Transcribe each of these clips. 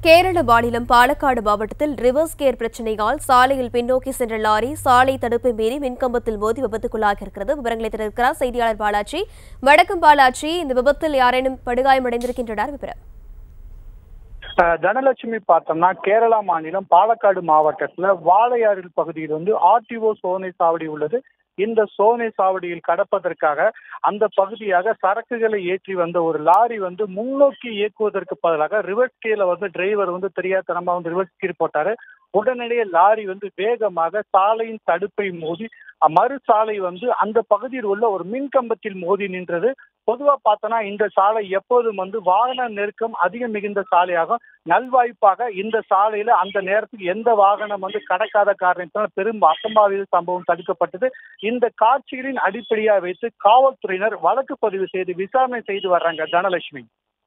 கேரள மாநிலம் பாலக்காடு மாவட்டத்தில் reverse care பிரச்சனையால் சாலையில் பின்னோக்கி சென்ற லாரி சாலை தடுப்பை மீறி மின்கம்பத்தில் மோதி விபத்துக்குள்ளாகியிருக்கிறது விவரங்களை தெரிவிக்கிறார் செய்தியாளர் பாலாஜி வணக்கம் பாலாஜி இந்த விபத்தில் யாரேனும் படுகாயமடைந்திருக்கின்றனர் விவரம் அஹ் தனலட்சுமி பார்த்தோம்னா கேரளா மாநிலம் பாலக்காடு மாவட்டத்துல வாழையாறில் பகுதியில் வந்து ஆர்டிஓ சோதனை சாவடி உள்ளது இந்த சோதனை சாவடியில் கடப்பதற்காக அந்த பகுதியாக சரக்குகளை ஏற்றி வந்த ஒரு லாரி வந்து முன்னோக்கி இயக்குவதற்கு பதிலாக ரிவர்ஸ் கீழ வந்து டிரைவர் வந்து தெரியாதனமா வந்து ரிவர்ஸ் கீர் போட்டாரு உடனடியே லாரி வந்து வேகமாக சாலையின் தடுப்பை மோதி அஹ் மறு சாலை வந்து அந்த பகுதியில் உள்ள ஒரு மின் கம்பத்தில் மோதி நின்றது பொதுவா பார்த்தோன்னா இந்த சாலை எப்போதும் வந்து வாகன நெருக்கம் அதிகம் மிகுந்த சாலையாகும் நல்வாய்ப்பாக இந்த சாலையில அந்த நேரத்துக்கு எந்த வாகனம் வந்து கடக்காத காரணத்தினால் பெரும் அசம்பாவித சம்பவம் தடுக்கப்பட்டது இந்த காட்சிகளின் அடிப்படையா வைத்து காவல்துறையினர் வழக்கு பதிவு செய்து விசாரணை செய்து வர்றாங்க Dhanalakshmi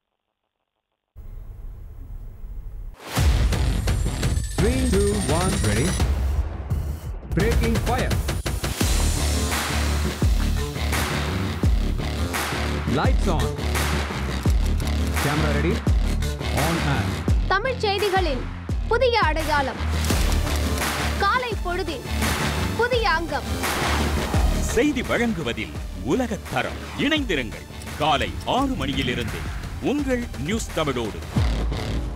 Three, two, one, ready. Breaking fire. Lights on. Camera ready. On and. தமிழ்ச் செய்திகளின் புதிய அடையாளம் காலை பொழுதின் புதிய அங்கம் செய்தி வழங்குவதில் உலகத் தரம் இணைந்திருங்கள் காலை ஆறு மணியிலிருந்து உங்கள் நியூஸ் தமிழோடு